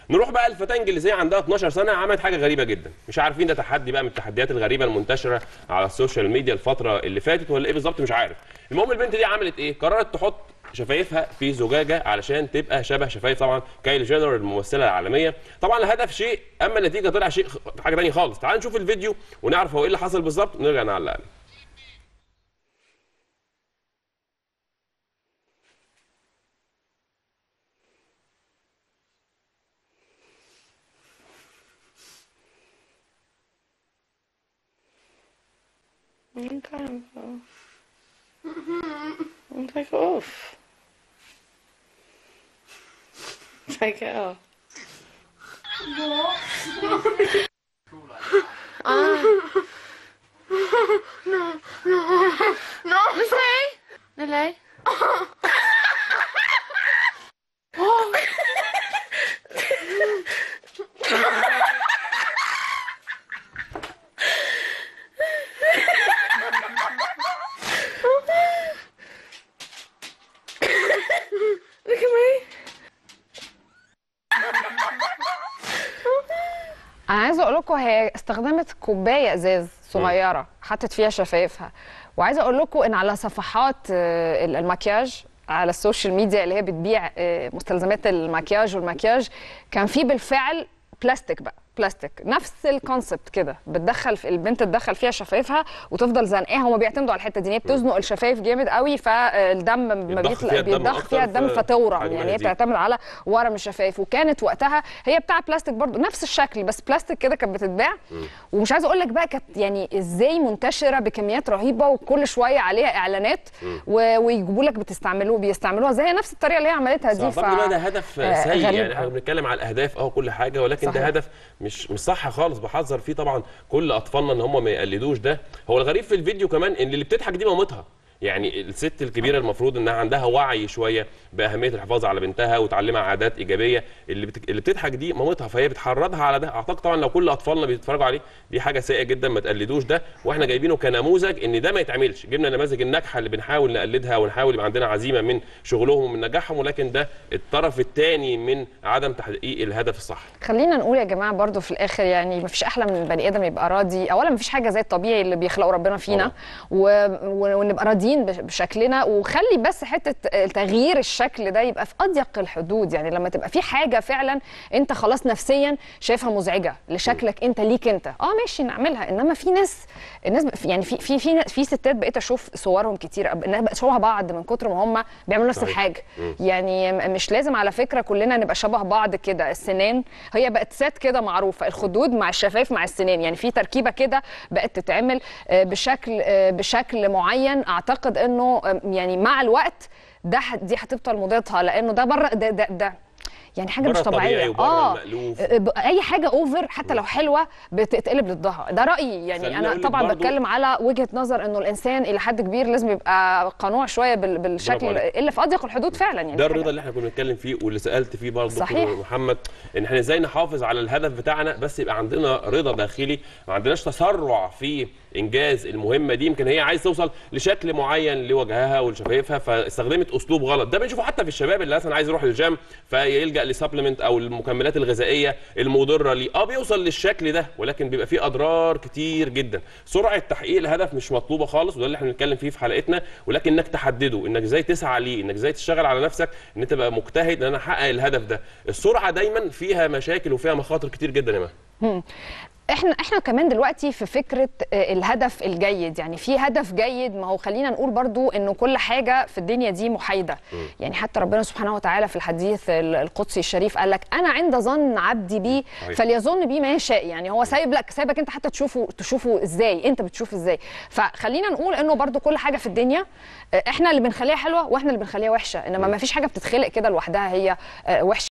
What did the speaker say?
نروح بقى الفتاه اللي زي عندها 12 سنه عملت حاجه غريبه جدا مش عارفين ده تحدي بقى من التحديات الغريبه المنتشره على السوشيال ميديا الفتره اللي فاتت ولا ايه بالظبط مش عارف المهم البنت دي عملت ايه قررت تحط شفايفها في زجاجه علشان تبقى شبه شفايف طبعا كايلي جينر الممثله العالميه طبعا الهدف شيء اما النتيجه طلع شيء حاجه ثانيه خالص تعال نشوف الفيديو ونعرف هو ايه اللي حصل بالظبط ونرجع نعلق عليه Okay. Take it off. Take it off. No. Lily? Lily? Look at me. انا عايزه اقول لكم هي استخدمت كوبايه ازاز صغيره حطت فيها شفايفها وعايزه اقول لكم ان على صفحات آه، المكياج على السوشيال ميديا اللي هي بتبيع آه، مستلزمات المكياج والمكياج كان في بالفعل بلاستيك بقى بلاستيك نفس الكونسبت كده بتدخل في البنت تدخل فيها شفايفها وتفضل زنقاها هما بيعتمدوا على الحته دي ان هي بتزنق الشفايف جامد قوي فالدم ما يتضخ بيطلع فيها الدم بيتضخ أكتر فيها الدم ف- فتورم حجمها يعني هي يزيد. بتعتمد على ورم الشفايف وكانت وقتها هي بتاع بلاستيك برضو نفس الشكل بس بلاستيك كده كانت بتتباع ومش عايزه اقول لك بقى كانت يعني ازاي منتشره بكميات رهيبه وكل شويه عليها اعلانات و- ويجيبوا لك بتستعملوه بيستعملوها زي نفس الطريقه اللي هي عملتها دي صح طبعا ده هدف آه، سيء غريب يعني احنا أوي. بنتكلم على الاهداف اه كل حاجه ولكن صحيح. ده هدف مش مش صح خالص بحذر فيه طبعا كل اطفالنا ان هم ما يقلدوش ده هو الغريب في الفيديو كمان ان اللي بتضحك دي مامتها يعني الست الكبيره المفروض انها عندها وعي شويه باهميه الحفاظ على بنتها وتعلمها عادات ايجابيه اللي بت... اللي بتضحك دي مامتها فهي بتحرضها على ده اعتقد طبعا لو كل اطفالنا بيتفرجوا عليه دي حاجه سيئه جدا ما تقلدوش ده واحنا جايبينه كنموذج ان ده ما يتعملش جبنا النماذج الناجحه اللي بنحاول نقلدها ونحاول يبقى عندنا عزيمه من شغلهم ومن نجاحهم ولكن ده الطرف الثاني من عدم تحقيق الهدف الصح خلينا نقول يا جماعه برضو في الاخر يعني مفيش احلى من البني ادم يبقى راضي اولا مفيش حاجه زي الطبيعي اللي بيخلقه ربنا فينا و... و... ونبقى راضيين بش- بشكلنا وخلي بس حته تغيير الشكل ده يبقى في اضيق الحدود يعني لما تبقى في حاجه فعلا انت خلاص نفسيا شايفها مزعجه لشكلك انت ليك انت اه ماشي نعملها انما في ناس الناس ب- يعني في في في, في ستات بقيت اشوف صورهم كتير الناس بقت شبه بعض من كتر ما هم بيعملوا نفس صحيح. الحاجه يعني م- مش لازم على فكره كلنا نبقى شبه بعض كده السنان هي بقت سات كده معروفه الخدود مع الشفايف مع السنان يعني في تركيبه كده بقت تتعمل آه، بشكل آه، بشكل معين اعتقد انه آه، يعني مع الوقت ده ح- دي هتبطل موضتها لانه ده بره ده ده, ده يعني حاجه بره مش طبيعيه الطبيعي وبره المألوف. آه، ب- اي حاجه اوفر حتى لو حلوه بتتقلب ضدها ده رايي يعني خليني انا أقول لك طبعا برضو- بتكلم على وجهه نظر انه الانسان الى حد كبير لازم يبقى قنوع شويه بال- بالشكل عليك. الا في اضيق الحدود فعلا يعني ده حاجة- الرضا اللي احنا كنا بنتكلم فيه واللي سالت فيه برضه صحيح. دكتور محمد ان احنا ازاي نحافظ على الهدف بتاعنا بس يبقى عندنا رضا داخلي ما عندناش تسرع في انجاز المهمه دي يمكن هي عايز توصل لشكل معين لوجهها ولشفايفها فاستخدمت اسلوب غلط ده بنشوفه حتى في الشباب اللي مثلا عايز يروح الجيم فيلجا لسبلمنت او المكملات الغذائيه المضره ليه اه بيوصل للشكل ده ولكن بيبقى فيه اضرار كتير جدا سرعه تحقيق الهدف مش مطلوبه خالص وده اللي احنا بنتكلم فيه في حلقتنا ولكن انك تحدده انك ازاي تسعى ليه انك ازاي تشتغل على نفسك ان انت تبقى مجتهد ان انا احقق الهدف ده السرعه دايما فيها مشاكل وفيها مخاطر كتير جدا يا مان احنا احنا كمان دلوقتي في فكره آه، الهدف الجيد يعني في هدف جيد ما هو خلينا نقول برضو انه كل حاجه في الدنيا دي محايده يعني حتى ربنا سبحانه وتعالى في الحديث ال- القدسي الشريف قال لك انا عند ظن عبدي بي صحيح. فليظن بي ما يشاء يعني هو سايب لك سايبك انت حتى تشوفه تشوفه ازاي انت بتشوف ازاي فخلينا نقول انه برضو كل حاجه في الدنيا آه، احنا اللي بنخليها حلوه واحنا اللي بنخليها وحشه انما ما فيش حاجه بتتخلق كده لوحدها هي آه، وحشه